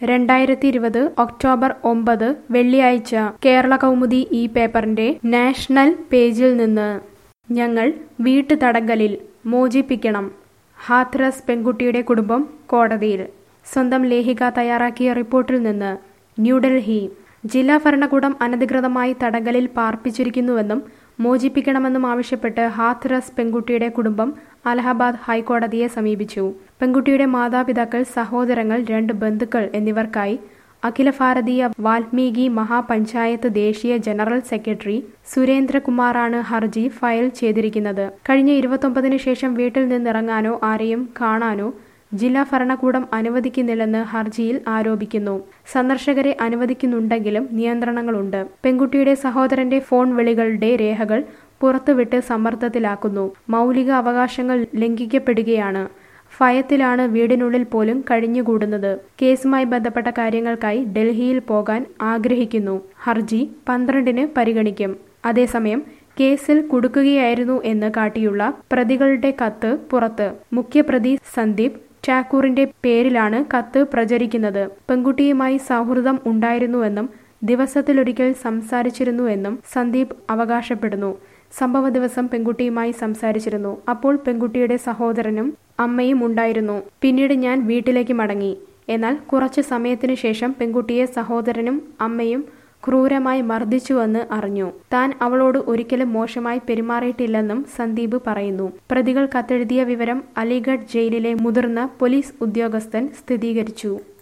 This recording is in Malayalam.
രണ്ടായിരത്തി ഇരുപത് ഒക്ടോബർ ഒമ്പത് വെള്ളിയാഴ്ച കേരള കൗമുദി ഈ പേപ്പറിന്റെ നാഷണൽ പേജിൽ നിന്ന് ഞങ്ങൾ വീട്ടുതടങ്കലിൽ മോചിപ്പിക്കണം ഹാഥ്രസ് പെൺകുട്ടിയുടെ കുടുംബം കോടതിയിൽ സ്വന്തം ലേഖിക തയ്യാറാക്കിയ റിപ്പോർട്ടിൽ നിന്ന് ന്യൂഡൽഹി ജില്ലാ ഭരണകൂടം അനധികൃതമായി തടങ്കലിൽ പാർപ്പിച്ചിരിക്കുന്നുവെന്നും മോചിപ്പിക്കണമെന്നും ആവശ്യപ്പെട്ട് ഹാഥ്രസ് പെൺകുട്ടിയുടെ കുടുംബം അലഹബാദ് ഹൈക്കോടതിയെ സമീപിച്ചു പെൺകുട്ടിയുടെ മാതാപിതാക്കൾ സഹോദരങ്ങൾ രണ്ട് ബന്ധുക്കൾ എന്നിവർക്കായി അഖില ഭാരതീയ വാൽമീകി മഹാപഞ്ചായത്ത് ദേശീയ ജനറൽ സെക്രട്ടറി സുരേന്ദ്രകുമാറാണ് ഹർജി ഫയൽ ചെയ്തിരിക്കുന്നത് കഴിഞ്ഞ ഇരുപത്തൊമ്പതിന് ശേഷം വീട്ടിൽ നിന്നിറങ്ങാനോ ആരെയും കാണാനോ ജില്ലാ ഭരണകൂടം അനുവദിക്കുന്നില്ലെന്ന് ഹർജിയിൽ ആരോപിക്കുന്നു സന്ദർശകരെ അനുവദിക്കുന്നുണ്ടെങ്കിലും നിയന്ത്രണങ്ങളുണ്ട് പെൺകുട്ടിയുടെ സഹോദരന്റെ ഫോൺ വിളികളുടെ രേഖകൾ പുറത്തുവിട്ട് സമ്മർദ്ദത്തിലാക്കുന്നു മൗലിക അവകാശങ്ങൾ ലംഘിക്കപ്പെടുകയാണ് ഭയത്തിലാണ് വീടിനുള്ളിൽ പോലും കഴിഞ്ഞുകൂടുന്നത് കേസുമായി ബന്ധപ്പെട്ട കാര്യങ്ങൾക്കായി ഡൽഹിയിൽ പോകാൻ ആഗ്രഹിക്കുന്നു ഹർജി പന്ത്രണ്ടിന് പരിഗണിക്കും അതേസമയം കേസിൽ കുടുക്കുകയായിരുന്നു എന്ന് കാട്ടിയുള്ള പ്രതികളുടെ കത്ത് പുറത്ത് മുഖ്യപ്രതി സന്ദീപ് ടാക്കൂറിന്റെ പേരിലാണ് കത്ത് പ്രചരിക്കുന്നത് പെൺകുട്ടിയുമായി സൗഹൃദം ഉണ്ടായിരുന്നുവെന്നും ദിവസത്തിലൊരിക്കൽ സംസാരിച്ചിരുന്നുവെന്നും സന്ദീപ് അവകാശപ്പെടുന്നു സംഭവ ദിവസം പെൺകുട്ടിയുമായി സംസാരിച്ചിരുന്നു അപ്പോൾ പെൺകുട്ടിയുടെ സഹോദരനും അമ്മയും ഉണ്ടായിരുന്നു പിന്നീട് ഞാൻ വീട്ടിലേക്ക് മടങ്ങി എന്നാൽ കുറച്ച് സമയത്തിനു ശേഷം പെൺകുട്ടിയെ സഹോദരനും അമ്മയും ക്രൂരമായി മർദ്ദിച്ചുവെന്ന് അറിഞ്ഞു താൻ അവളോട് ഒരിക്കലും മോശമായി പെരുമാറിയിട്ടില്ലെന്നും സന്ദീപ് പറയുന്നു പ്രതികൾ കത്തെഴുതിയ വിവരം അലിഗഡ് ജയിലിലെ മുതിർന്ന പോലീസ് ഉദ്യോഗസ്ഥൻ സ്ഥിരീകരിച്ചു